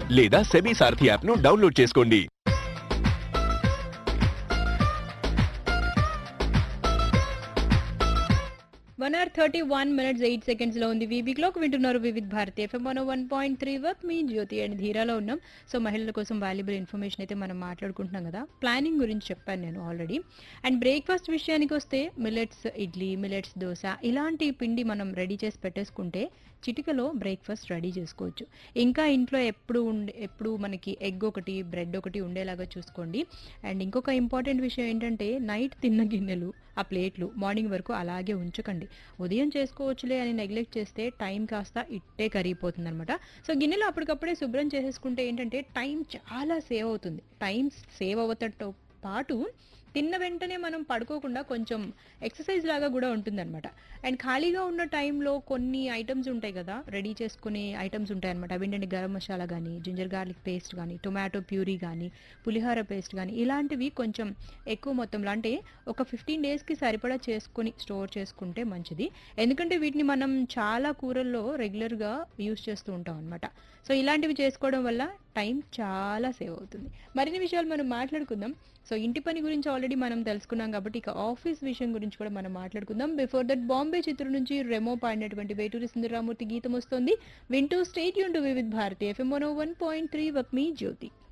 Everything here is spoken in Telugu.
లేదా సెబీ సారథి యాప్ ను డౌన్లోడ్ చేసుకోండి one hour thirty one minutes eight seconds లో ఉంది వీబీ క్లాక్ వింటున్నారు Vividh Bharati FM one one point three వర్క్ మీ జ్యోతి అండ్ ధీరాలో ఉన్నాం సో మహిళల కోసం వాల్యుబుల్ ఇన్ఫర్మేషన్ అయితే మనం మాట్లాడుకుంటున్నాం కదా ప్లానింగ్ గురించి చెప్పాను నేను ఆల్రెడీ అండ్ బ్రేక్ఫాస్ట్ విషయానికి వస్తే మిలెట్స్ ఇడ్లీ మిలెట్స్ దోశ ఇలాంటి పిండి మనం రెడీ చేసి పెట్టేసుకుంటే చిటికలో బ్రేక్ఫాస్ట్ రెడీ చేసుకోవచ్చు ఇంకా ఇంట్లో ఎప్పుడు ఉండే ఎప్పుడు మనకి ఎగ్ ఒకటి బ్రెడ్ ఒకటి ఉండేలాగా చూసుకోండి అండ్ ఇంకొక ఇంపార్టెంట్ విషయం ఏంటంటే నైట్ తిన్న గిన్నెలు ఆ ప్లేట్లు మార్నింగ్ వరకు అలాగే ఉంచకండి ఉదయం చేసుకోవచ్చులే అని నెగ్లెక్ట్ చేస్తే టైం కాస్త ఇట్టే కరిగిపోతుంది అనమాట సో గిన్నెలు అప్పటికప్పుడే శుభ్రం చేసేసుకుంటే ఏంటంటే టైం చాలా సేవ్ అవుతుంది టైం సేవ్ అవ్వటంతో పాటు తిన్న వెంటనే మనం పడుకోకుండా కొంచెం ఎక్సర్సైజ్ లాగా కూడా ఉంటుందన్నమాట అండ్ ఖాళీగా ఉన్న టైంలో కొన్ని ఐటమ్స్ ఉంటాయి కదా రెడీ చేసుకునే ఐటమ్స్ ఉంటాయి అనమాట అవి ఏంటంటే గరం మసాలా కానీ జింజర్ గార్లిక్ పేస్ట్ కానీ టొమాటో ప్యూరీ కానీ పులిహోర పేస్ట్ కానీ ఇలాంటివి కొంచెం ఎక్కువ మొత్తంలో అంటే ఒక ఫిఫ్టీన్ డేస్కి సరిపడా చేసుకొని స్టోర్ చేసుకుంటే మంచిది ఎందుకంటే వీటిని మనం చాలా కూరల్లో రెగ్యులర్గా యూస్ చేస్తూ ఉంటాం అనమాట సో ఇలాంటివి చేసుకోవడం వల్ల టైం చాలా సేవ్ అవుతుంది మరిన్ని విషయాలు మనం మాట్లాడుకుందాం సో ఇంటి పని గురించి ఆల్రెడీ మనం తెలుసుకున్నాం కాబట్టి ఇక ఆఫీస్ విషయం గురించి కూడా మనం మాట్లాడుకుందాం బిఫోర్ దట్ బాంబే చిత్రం నుంచి రెమో పాడినటువంటి వేటూరి సుందరరామూర్తి గీతం వస్తుంది వింటూ స్టేట్ యూన్ to Vividh Bharati FM one one point three వక్ మీ జ్యోతి